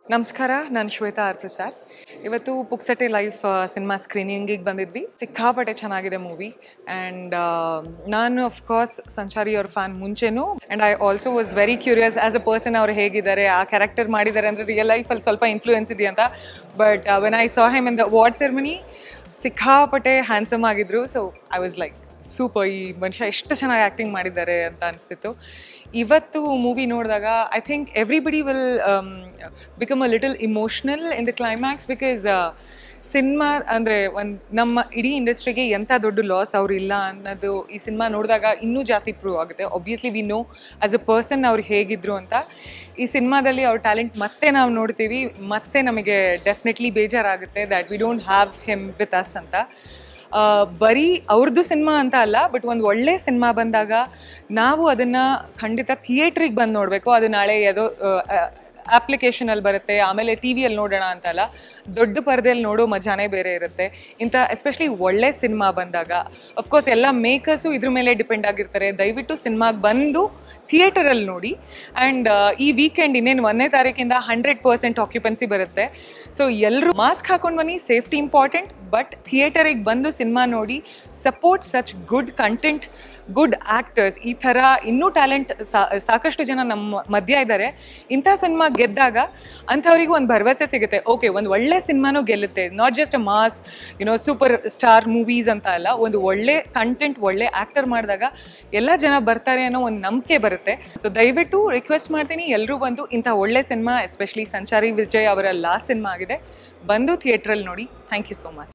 ನಮಸ್ಕಾರ ನಾನು ಶ್ವೇತಾ ಆರ್ ಪ್ರಸಾದ್ ಇವತ್ತು ಪುಕ್ಸಟೆ ಲೈಫ್ ಸಿನಿಮಾ ಸ್ಕ್ರೀನಿಂಗಿಗೆ ಬಂದಿದ್ವಿ ಸಿಕ್ಕಾಪಟ್ಟೆ ಚೆನ್ನಾಗಿದೆ ಮೂವಿ ಆ್ಯಂಡ್ ನಾನು ಅಫ್ಕೋರ್ಸ್ ಸಂಚಾರಿ ಅವ್ರ ಫ್ಯಾನ್ ಮುಂಚೆನೂ and I also was very curious as a person ಅವ್ರು ಹೇಗಿದ್ದಾರೆ ಆ ಕ್ಯಾರೆಕ್ಟರ್ ಮಾಡಿದ್ದಾರೆ ಅಂದರೆ ರಿಯಲ್ ಲೈಫಲ್ಲಿ ಸ್ವಲ್ಪ ಇನ್ಫ್ಲೂಯೆನ್ಸ್ ಇದೆಯಂತ but when I saw him in the award ceremony ಸಿಕ್ಕಾಪಟ್ಟೆ ಹ್ಯಾಂಡ್ಸಮ್ ಆಗಿದ್ರು so I was like super ಈ ಮನುಷ್ಯ ಎಷ್ಟು ಚೆನ್ನಾಗಿ ಆ್ಯಕ್ಟಿಂಗ್ ಮಾಡಿದ್ದಾರೆ ಅಂತ ಅನಿಸ್ತಿತ್ತು ಇವತ್ತು ಮೂವಿ ನೋಡಿದಾಗ I think everybody will become a little emotional in the climax because cinema ಅಂದರೆ ಒಂದು ನಮ್ಮ ಇಡೀ ಇಂಡಸ್ಟ್ರಿಗೆ ಎಂಥ ದೊಡ್ಡ ಲಾಸ್ ಅವ್ರು ಇಲ್ಲ ಅನ್ನೋದು ಈ ಸಿನಿಮಾ ನೋಡಿದಾಗ ಇನ್ನೂ ಜಾಸ್ತಿ ಪ್ರೂವ್ ಆಗುತ್ತೆ obviously we know as a person ಅವ್ರು ಹೇಗಿದ್ರು ಅಂತ ಈ ಸಿನಿಮಾದಲ್ಲಿ ಅವ್ರ ಟ್ಯಾಲೆಂಟ್ ಮತ್ತೆ ನಾವು ನೋಡ್ತೀವಿ ಮತ್ತೆ ನಮಗೆ ಡೆಫಿನೆಟ್ಲಿ ಬೇಜಾರಾಗುತ್ತೆ that we don't have him with us ಅಂತ ಆ, ಬರೀ ಅವ್ರದ್ದು ಸಿನಿಮಾ ಅಂತ ಅಲ್ಲ ಬಟ್ ಒಂದು ಒಳ್ಳೆ ಸಿನಿಮಾ ಬಂದಾಗ ನಾವು ಅದನ್ನು ಖಂಡಿತ ಥಿಯೇಟ್ರಿಗೆ ಬಂದು ನೋಡಬೇಕು ಅದು ನಾಳೆ ಯಾವುದೋ ಅಪ್ಲಿಕೇಶನಲ್ಲಿ ಬರುತ್ತೆ ಆಮೇಲೆ ಟಿ ವಿಯಲ್ಲಿ ನೋಡೋಣ ಅಂತಲ್ಲ ದೊಡ್ಡ ಪರದೆಯಲ್ಲಿ ನೋಡೋ ಮಜಾನೇ ಬೇರೆ ಇರುತ್ತೆ ಇಂಥ ಎಸ್ಪೆಷಲಿ ಒಳ್ಳೆ ಸಿನಿಮಾ ಬಂದಾಗ ಅಫ್ಕೋರ್ಸ್ ಎಲ್ಲ ಮೇಕರ್ಸು ಇದ್ರ ಮೇಲೆ ಡಿಪೆಂಡ್ ಆಗಿರ್ತಾರೆ ದಯವಿಟ್ಟು ಸಿನಿಮಾಗೆ ಬಂದು ಥಿಯೇಟರಲ್ಲಿ ನೋಡಿ ಆ್ಯಂಡ್ ಈ ವೀಕೆಂಡ್ ಇನ್ನೇನು ಒಂದನೇ ತಾರೀಕಿಂದ ಹಂಡ್ರೆಡ್ ಪರ್ಸೆಂಟ್ ಆಕ್ಯುಪೆನ್ಸಿ ಬರುತ್ತೆ ಸೊ ಎಲ್ಲರೂ ಮಾಸ್ಕ್ ಹಾಕೊಂಡು ಬನ್ನಿ ಸೇಫ್ಟಿ ಇಂಪಾರ್ಟೆಂಟ್ ಬಟ್ ಥಿಯೇಟರಿಗೆ ಬಂದು ಸಿನಿಮಾ ನೋಡಿ support such good content good actors ಈ ಥರ ಇನ್ನೂ ಟ್ಯಾಲೆಂಟ್ ಸಾಕಷ್ಟು ಜನ ನಮ್ಮ ಮಧ್ಯ ಇದ್ದಾರೆ ಇಂಥ ಸಿನಿಮಾ ಗೆದ್ದಾಗ ಅಂಥವ್ರಿಗೂ ಒಂದು ಭರವಸೆ ಸಿಗುತ್ತೆ ಓಕೆ ಒಂದು ಒಳ್ಳೆ ಸಿನಿಮಾನೂ ಗೆಲ್ಲುತ್ತೆ not just a mass you know super star movies ಅಂತ ಅಲ್ಲ ಒಂದು ಒಳ್ಳೆ ಕಂಟೆಂಟ್ ಒಳ್ಳೆ ಆ್ಯಕ್ಟರ್ ಮಾಡಿದಾಗ ಎಲ್ಲ ಜನ ಬರ್ತಾರೆ ಅನ್ನೋ ಒಂದು ನಂಬಿಕೆ ಬರುತ್ತೆ ಸೊ ದಯವಿಟ್ಟು ರಿಕ್ವೆಸ್ಟ್ ಮಾಡ್ತೀನಿ ಎಲ್ಲರೂ ಬಂದು ಇಂಥ ಒಳ್ಳೆ ಸಿನಿಮಾ ಎಸ್ಪೆಷಲಿ ಸಂಚಾರಿ ವಿಜಯ್ ಅವರ ಲಾಸ್ಟ್ ಸಿನಿಮಾ ಆಗಿದೆ ಬಂದು ಥಿಯೇಟ್ರಲ್ಲಿ ನೋಡಿ ಥ್ಯಾಂಕ್ ಯು ಸೋ ಮಚ್